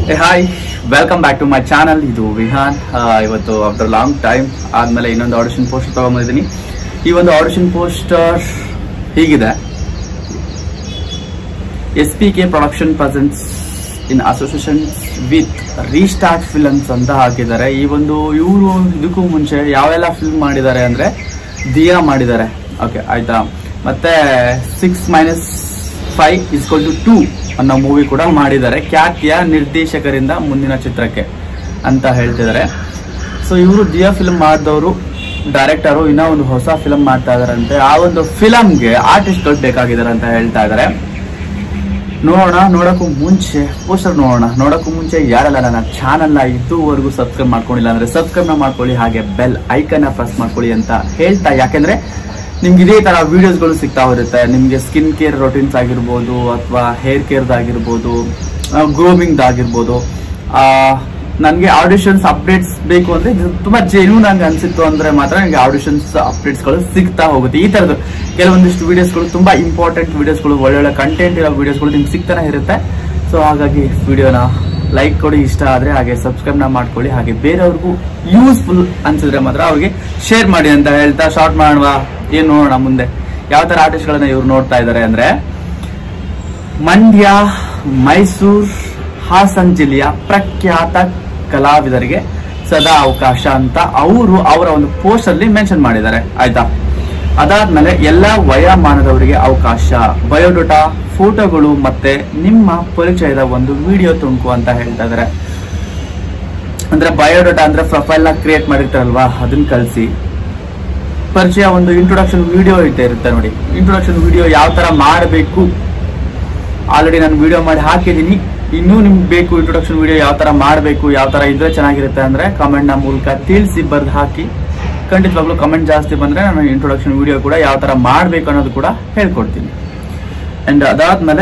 hi welcome back to my channel ಇದು ವಿಹಾನ್ ಆ, ಇವತ್ತು ಆಫ್ಟರ್ ಲಾಂಗ್ ಟೈಮ್ ಆದ್ಮೇಲೆ ಇನ್ನೊಂದು ಆಡಿಷನ್ ಪೋಸ್ಟರ್ ತಗೊಂಬಂದಿದ್ದೀನಿ ಈ ಒಂದು ಆಡಿಷನ್ ಪೋಸ್ಟರ್ ಹೀಗಿದೆ S P K production presents in association with restart films ಅಂತ ಹಾಕಿದ್ದಾರೆ ಈ ಒಂದು ಇವರು ಇದಕ್ಕೂ ಮುಂಚೆ ಯಾವೆಲ್ಲ ಫಿಲ್ಮ್ ಮಾಡಿದ್ದಾರೆ ಅಂದ್ರೆ ದಿಯಾ ಮಾಡಿದ್ದಾರೆ ಓಕೆ ಆಯ್ತಾ ಮತ್ತೆ six minus five is equal to two ಅನ್ನೋ ಮೂವಿ ಕೂಡ ಮಾಡಿದ್ದಾರೆ ಖ್ಯಾತಿಯ ನಿರ್ದೇಶಕರಿಂದ ಮುಂದಿನ ಚಿತ್ರಕ್ಕೆ ಅಂತ ಹೇಳ್ತಿದ್ದಾರೆ ಸೊ ಇವರು ದಿಯಾ ಫಿಲ್ಮ್ ಮಾಡಿದವರು ಡೈರೆಕ್ಟರು ಇನ್ನೂ ಒಂದು ಹೊಸ ಫಿಲ್ಮ್ ಮಾಡ್ತಾ ಇದಾರಂತೆ ಆ ಒಂದು ಫಿಲಮ್ಗೆ ಆರ್ಟಿಸ್ಟ್ಗಳು ಬೇಕಾಗಿದ್ದಾರೆ ಅಂತ ಹೇಳ್ತಾ ಇದ್ದಾರೆ ನೋಡೋಣ ನೋಡಕ್ಕೂ ಮುಂಚೆ ಪೋಸ್ಟರ್ ನೋಡೋಣ ನೋಡಕ್ಕೂ ಮುಂಚೆ ಯಾರೆಲ್ಲ ನನ್ನ ಚಾನಲ್ನ ಇದುವರೆಗೂ ಸಬ್ಸ್ಕ್ರೈಬ್ ಮಾಡ್ಕೊಂಡಿಲ್ಲ ಅಂದ್ರೆ ಸಬ್ಸ್ಕ್ರೈಬ್ ಮಾಡ್ಕೊಳ್ಳಿ ಹಾಗೆ ಬೆಲ್ ಐಕನ್ನ ಪ್ರೆಸ್ ಮಾಡ್ಕೊಳ್ಳಿ ಅಂತ ಹೇಳ್ತಾ ಯಾಕೆಂದ್ರೆ ನಿಮ್ಗೆ ಇದೇ ತರ ವಿಡಿಯೋಸ್ಗಳು ಸಿಗ್ತಾ ಇರುತ್ತೆ ನಿಮ್ಗೆ ಸ್ಕಿನ್ ಕೇರ್ ರೊಟೀನ್ಸ್ ಆಗಿರ್ಬೋದು ಅಥವಾ ಹೇರ್ ಕೇರ್ದ್ ಆಗಿರ್ಬೋದು ಗ್ರೋಮಿಂಗ್ ಆಗಿರ್ಬೋದು ನನಗೆ ಆಡಿಷನ್ಸ್ ಅಪ್ಡೇಟ್ಸ್ ಬೇಕು ಅಂದ್ರೆ ಇದು ತುಂಬಾ ಜೆನ್ಯೂನ್ ಆಗಿ ಅನ್ಸಿತ್ತು ಅಂದ್ರೆ ಮಾತ್ರ ನನಗೆ ಆಡಿಷನ್ಸ್ ಅಪ್ಡೇಟ್ಸ್ಗಳು ಸಿಗ್ತಾ ಹೋಗುತ್ತೆ ಈ ತರದ್ದು ಕೆಲವೊಂದಿಷ್ಟು ವಿಡಿಯೋಸ್ಗಳು ತುಂಬಾ ಇಂಪಾರ್ಟೆಂಟ್ ವಿಡಿಯೋಸ್ಗಳು ಒಳ್ಳೊಳ್ಳೆ ಕಂಟೆಂಟ್ ಇರೋ ವಿಡಿಯೋಸ್ಗಳು ನಿಮ್ಗೆ ಸಿಗ್ತಾನೆ ಇರುತ್ತೆ ಸೊ ಹಾಗಾಗಿ ವಿಡಿಯೋನ ಲೈಕ್ ಕೊಡಿ ಇಷ್ಟ ಆದ್ರೆ ಹಾಗೆ ಸಬ್ಸ್ಕ್ರೈಬ್ ನ ಮಾಡ್ಕೊಳ್ಳಿ ಹಾಗೆ ಬೇರೆಯವ್ರಿಗೂ ಯೂಸ್ಫುಲ್ ಅನ್ಸಿದ್ರೆ ಮಾತ್ರ ಅವ್ರಿಗೆ ಶೇರ್ ಮಾಡಿ ಅಂತ ಹೇಳ್ತಾ ಶಾರ್ಟ್ ಮಾಡುವ ಏನ್ ನೋಡೋಣ ಮುಂದೆ ಯಾವ ತರ ಆರ್ಟಿಸ್ಟ್ ಗಳನ್ನ ಇವ್ರು ನೋಡ್ತಾ ಇದ್ದಾರೆ ಅಂದ್ರೆ ಮಂಡ್ಯ ಮೈಸೂರು ಹಾಸನ್ ಜಿಲ್ಲೆಯ ಪ್ರಖ್ಯಾತ ಕಲಾವಿದರಿಗೆ ಸದಾ ಅವಕಾಶ ಅಂತ ಅವರು ಅವರ ಒಂದು ಪೋಸ್ಟ್ ಅಲ್ಲಿ ಮೆನ್ಷನ್ ಮಾಡಿದ್ದಾರೆ ಆಯ್ತಾ ಅದಾದ್ಮೇಲೆ ಎಲ್ಲಾ ವಯೋಮಾನದವರಿಗೆ ಅವಕಾಶ ಬಯೋಡೇಟಾ ಫೋಟೋಗಳು ಮತ್ತೆ ನಿಮ್ಮ ಪರಿಚಯದ ಒಂದು ವಿಡಿಯೋ ತುಣುಕು ಅಂತ ಹೇಳ್ತಾ ಇದಾರೆ ಅಂದ್ರೆ ಬಯೋಡೇಟಾ ಅಂದ್ರೆ ಪ್ರೊಫೈಲ್ ನ ಕ್ರಿಯೇಟ್ ಮಾಡಿರ್ತಾರಲ್ವಾ ಅದನ್ನ ಕಳಿಸಿ ಪರಿಚಯ ಒಂದು ಇಂಟ್ರೊಡಕ್ಷನ್ ವಿಡಿಯೋ ಇದ್ದೇ ಇರುತ್ತೆ ನೋಡಿ ಇಂಟ್ರೊಡಕ್ಷನ್ ವಿಡಿಯೋ ಯಾವ ತರ ಮಾಡಬೇಕು ಆಲ್ರೆಡಿ ನಾನು ವಿಡಿಯೋ ಮಾಡಿ ಹಾಕಿದ್ದೀನಿ ಇನ್ನೂ ನಿಮ್ಗೆ ಬೇಕು ಇಂಟ್ರೊಡಕ್ಷನ್ ವಿಡಿಯೋ ಯಾವ ತರ ಮಾಡಬೇಕು ಯಾವ ತರ ಇದ್ರೆ ಚೆನ್ನಾಗಿರುತ್ತೆ ಅಂದ್ರೆ ಕಮೆಂಟ್ ನ ಮೂಲಕ ತಿಳಿಸಿ ಬರ್ದು ಹಾಕಿ ಖಂಡಿತವಾಗ್ಲೂ ಕಮೆಂಟ್ ಜಾಸ್ತಿ ಬಂದ್ರೆ ನಾನು ಇಂಟ್ರೊಡಕ್ಷನ್ ವಿಡಿಯೋ ಕೂಡ ಯಾವ ತರ ಮಾಡಬೇಕು ಅನ್ನೋದು ಕೂಡ ಹೇಳ್ಕೊಡ್ತೀನಿ ಅಂಡ್ ಅದಾದ್ಮೇಲೆ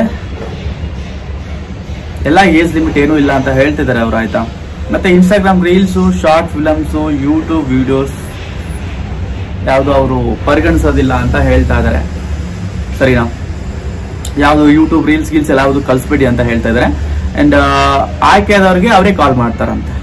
ಎಲ್ಲ ಏಜ್ ಲಿಮಿಟ್ ಏನೂ ಇಲ್ಲ ಅಂತ ಹೇಳ್ತಿದ್ದಾರೆ ಅವ್ರು ಆಯ್ತಾ ಮತ್ತೆ Instagram reels short films YouTube videos ಯಾವುದು ಅವರು ಪರಿಗಣಿಸೋದಿಲ್ಲ ಅಂತ ಹೇಳ್ತಾ ಇದ್ದಾರೆ ಸರಿನಾ ಯಾವುದು ಯೂಟ್ಯೂಬ್ ರೀಲ್ಸ್ ಗೀಲ್ಸ್ ಎಲ್ಲ ಯಾವುದು ಕಳಿಸ್ಬೇಡಿ ಅಂತ ಹೇಳ್ತಾ ಇದ್ದಾರೆ ಅಂಡ್ ಆಯ್ಕೆ ಆದವ್ರಿಗೆ ಅವರೇ ಕಾಲ್ ಮಾಡ್ತಾರಂತೆ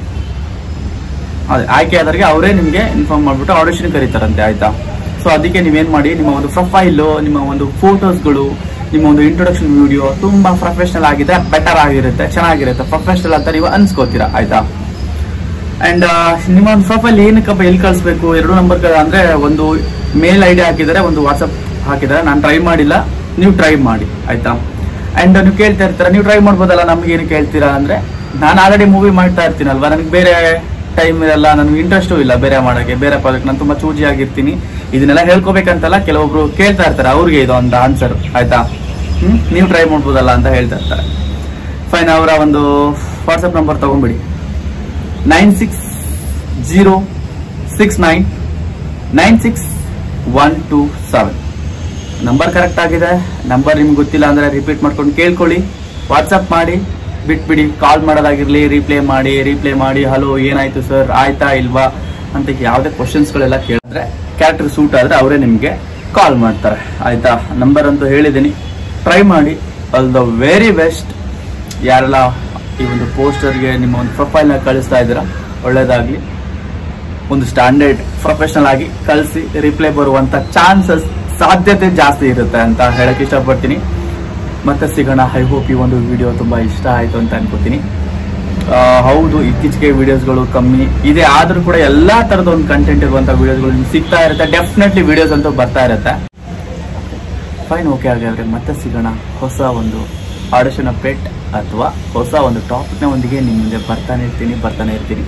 ಅದೇ ಆಯ್ಕೆ ಆದವ್ರಿಗೆ ಅವರೇ ನಿಮಗೆ ಇನ್ಫಾರ್ಮ್ ಮಾಡ್ಬಿಟ್ಟು ಆಡಿಷನ್ ಕರೀತಾರಂತೆ ಆಯ್ತಾ ಸೊ ಅದಕ್ಕೆ ನೀವೇನ್ ಮಾಡಿ ನಿಮ್ಮ ಒಂದು ಪ್ರೊಫೈಲು ನಿಮ್ಮ ಒಂದು ಫೋಟೋಸ್ಗಳು ನಿಮ್ಮ ಒಂದು ಇಂಟ್ರೊಡಕ್ಷನ್ ವಿಡಿಯೋ ತುಂಬಾ ಪ್ರೊಫೆಷನಲ್ ಆಗಿದೆ ಬೆಟರ್ ಆಗಿರುತ್ತೆ ಚೆನ್ನಾಗಿರುತ್ತೆ ಪ್ರೊಫೆಷನಲ್ ಅಂತ ನೀವು ಅನ್ಸ್ಕೋತೀರಾ ಆಯ್ತಾ ಅಂಡ್ ನಿಮ್ಮ ಒಂದು ಪ್ರೊಫೈಲ್ ಏನಕ್ಕಪ್ಪ ಎಲ್ಲಿ ಕಳಿಸ್ಬೇಕು ಎರಡು ನಂಬರ್ ಅಂದ್ರೆ ಒಂದು ಮೇಲ್ ಐಡಿ ಹಾಕಿದ್ದಾರೆ ಒಂದು ವಾಟ್ಸಪ್ ಹಾಕಿದ್ದಾರೆ ನಾನು ಟ್ರೈ ಮಾಡಿಲ್ಲ ನೀವು ಟ್ರೈ ಮಾಡಿ ಆಯ್ತಾ ಅಂಡ್ ನೀವು ಕೇಳ್ತಾ ಇರ್ತೀರಾ ನೀವು ಟ್ರೈ ಮಾಡ್ಬೋದಲ್ಲ ನಮ್ಗೆ ಏನು ಕೇಳ್ತೀರಾ ಅಂದ್ರೆ ನಾನು ಆಲ್ರೆಡಿ ಮೂವಿ ಮಾಡ್ತಾ ಇರ್ತೀನಲ್ವಾ ನನಗೆ ಬೇರೆ ಟೈಮ್ ಇರಲ್ಲ ನನಗೆ ಇಂಟ್ರೆಸ್ಟು ಇಲ್ಲ ಬೇರೆ ಮಾಡೋಕ್ಕೆ ಬೇರೆ ಪ್ರಾಜೆಕ್ಟ್ ನಾನು ತುಂಬಾ ಚೂಜಿ ಆಗಿರ್ತೀನಿ ಇದನ್ನೆಲ್ಲ ಹೇಳ್ಕೊಬೇಕಂತಲ್ಲ ಕೆಲವೊಬ್ರು ಕೇಳ್ತಾ ಇರ್ತಾರೆ ಅವ್ರಿಗೆ ಇದು ಒಂದು ಆನ್ಸರ್ ಆಯ್ತಾ ಹ್ಮ್ ನೀವು ಟ್ರೈ ಮಾಡ್ಬೋದಲ್ಲ ಅಂತ ಹೇಳ್ತಾ ಇರ್ತಾರೆ ಫೈನ್ ಅವರ ಒಂದು ವಾಟ್ಸಪ್ ನಂಬರ್ ತಗೊಂಬಿಡಿ nine six zero six nine nine six one two seven number correct ಆಗಿದೆ ನಂಬರ್ ನಿಮ್ಗೆ ಗೊತ್ತಿಲ್ಲ ಅಂದ್ರೆ ರಿಪೀಟ್ ಮಾಡ್ಕೊಂಡು ಕೇಳ್ಕೊಳ್ಳಿ ವಾಟ್ಸಪ್ ಮಾಡಿ ಬಿಟ್ಬಿಡಿ ಕಾಲ್ ಮಾಡೋದಾಗಿರ್ಲಿ ರಿಪ್ಲೈ ಮಾಡಿ ರಿಪ್ಲೈ ಮಾಡಿ ಹಲೋ ಏನಾಯ್ತು ಸರ್ ಆಯ್ತಾ ಇಲ್ವಾ ಅಂತ ಯಾವುದೇ ಕ್ವಶನ್ಸ್ಗಳೆಲ್ಲ ಕೇಳಿದ್ರೆ ಕ್ಯಾರೆಕ್ಟರ್ ಸೂಟ್ ಆದ್ರೆ ಅವರೇ ನಿಮಗೆ ಕಾಲ್ ಮಾಡ್ತಾರೆ ಆಯ್ತಾ ನಂಬರ್ ಅಂತೂ ಹೇಳಿದ್ದೀನಿ ಟ್ರೈ ಮಾಡಿ ಆಲ್ ದ ವೆರಿ ಬೆಸ್ಟ್ ಯಾರೆಲ್ಲ ಈ ಒಂದು ಪೋಸ್ಟರ್ಗೆ ನಿಮ್ಮ ಒಂದು ಪ್ರೊಫೈಲ್ನ ಕಳಿಸ್ತಾ ಇದ್ದೀರಾ ಒಳ್ಳೇದಾಗ್ಲಿ ಒಂದು ಸ್ಟ್ಯಾಂಡರ್ಡ್ ಪ್ರೊಫೆಷನಲ್ ಆಗಿ ಕಳಿಸಿ ರಿಪ್ಲೈ ಬರುವಂತ ಚಾನ್ಸಸ್ ಸಾಧ್ಯತೆ ಜಾಸ್ತಿ ಇರುತ್ತೆ ಅಂತ ಹೇಳಕ್ ಇಷ್ಟಪಡ್ತೀನಿ ಮತ್ತೆ ಸಿಗೋಣ ಐ ಹೋಪ್ ಈ ಒಂದು ವಿಡಿಯೋ ತುಂಬಾ ಇಷ್ಟ ಆಯ್ತು ಅಂತ ಅನ್ಕೋತೀನಿ ಆ, ಹೌದು ಇತ್ತೀಚೆಗೆ ವಿಡಿಯೋಸ್ಗಳು ಕಮ್ಮಿ ಇದೆ ಆದ್ರೂ ಕೂಡ ಎಲ್ಲಾ ತರದ ಒಂದು ಕಂಟೆಂಟ್ ಇರುವಂತ ವಿಡಿಯೋಸ್ಗಳು ನಿಮ್ಗೆ ಸಿಗ್ತಾ ಇರುತ್ತೆ ಡೆಫಿನೆಟ್ಲಿ ವಿಡಿಯೋಸ್ ಅಂತೂ ಬರ್ತಾ ಇರುತ್ತೆ ಫೈನ್ ಓಕೆ ಹಾಗಾದ್ರೆ ಮತ್ತೆ ಸಿಗೋಣ ಹೊಸ ಒಂದು ಆಡಿಷನ್ ಅಪ್ಡೇಟ್ ಅಥವಾ ಹೊಸ ಒಂದು ಟಾಪಿಕ್ನ ಒಂದಿಗೆ ನಿಮ್ಮ ಮುಂದೆ ಬರ್ತಾನೆ ಇರ್ತೀನಿ ಬರ್ತಾನೆ ಇರ್ತೀನಿ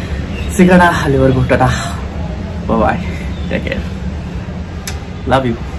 ಸಿಗೋಣ ಅಲ್ಲಿವರೆಗೂ tata bye take care love you